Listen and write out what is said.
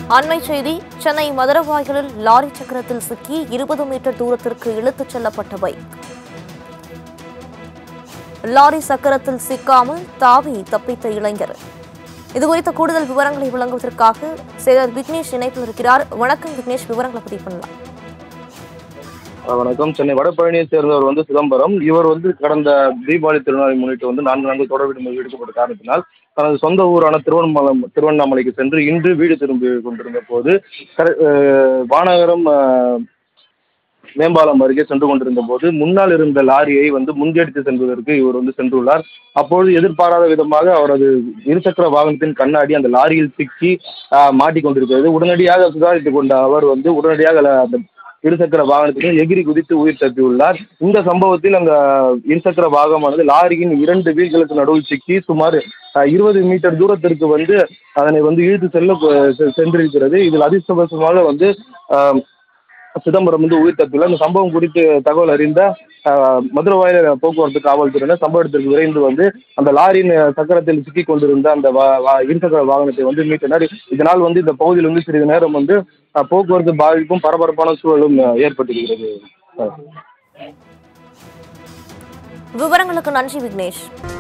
அண்மை செய்தி சென்னை மதுரவாயலில் லாரி சக்கரத்தில் சிக்கி இருபது மீட்டர் தூரத்திற்கு இழுத்துச் செல்லப்பட்ட பைக் லாரி சக்கரத்தில் சிக்காமல் தாவி தப்பித்த இளைஞர் இதுகுறித்த கூடுதல் விவரங்களை வழங்குவதற்காக சேகர் விக்னேஷ் இணைப்பில் இருக்கிறார் வணக்கம் விக்னேஷ் விவரங்களை பதிவு பண்ணலாம் அஹ் வணக்கம் சென்னை வடபழனியை சேர்ந்தவர் வந்து சிதம்பரம் இவர் வந்து கடந்த தீபாவளி திருநாளை முன்னிட்டு வந்து நான்கு நான்கு தொடர் விடுமுறை எடுக்கப்பட்ட காரணத்தினால் தனது சொந்த ஊரான திருவண்ணாமலை திருவண்ணாமலைக்கு சென்று இன்று வீடு திரும்பி கொண்டிருந்த போது கர- அஹ் வானகரம் அஹ், மேம்பாலம் அருகே சென்று கொண்டிருந்த போது முன்னால் இருந்த லாரியை வந்து முந்தெடுத்து செல்வதற்கு இவர் வந்து சென்றுள்ளார் அப்பொழுது எதிர்பாராத விதமாக அவரது இருசக்கர வாகனத்தின் கண்ணாடி அந்த லாரியில் சிக்கி அஹ், மாட்டிக்கொண்டிருக்கிறது உடனடியாக சுதாரித்துக் கொண்ட அவர் வந்து உடனடியாக ல- அந்த இருசக்கர வாகனத்தில் எகிரி குதித்து உயிர் தப்பியுள்ளார் இந்த சம்பவத்தில் அந்த இருசக்கர வாகனமானது லாரியின் இரண்டு வீல்களுக்கு நடுவில் சிக்கி சுமார் இருபது மீட்டர் தூரத்திற்கு வந்து அதனை வந்து இழுத்து செல்ல செ- சென்றிருக்கிறது இதில் அதிர்ஷ்டவசமாக வந்து ஆஹ், சிதம்பரம் வந்து உயிர் தப்பியுள்ளார் இந்த சம்பவம் குறித்து தகவல் அறிந்த ஆஹ், மதுரவாயல் போக்குவரத்து காவல்துறையினர் சம்பவ இடத்திற்கு விரைந்து வந்து அந்த லாரியின் சக்கரத்தில் சிக்கிக் கொண்டிருந்த அந்த வா- வா- இருசக்கர வாகனத்தை வந்து மீட்டனர் இதனால் வந்து இந்த பகுதியில் வந்து சிறிது நேரம் வந்து ஆஹ், போக்குவரத்து பாதிப்பும் பரபரப்பான சூழலும் ஆஹ், ஏற்பட்டிருக்கிறது ஆஹ். விவரங்களுக்கு நன்றி விக்னேஷ்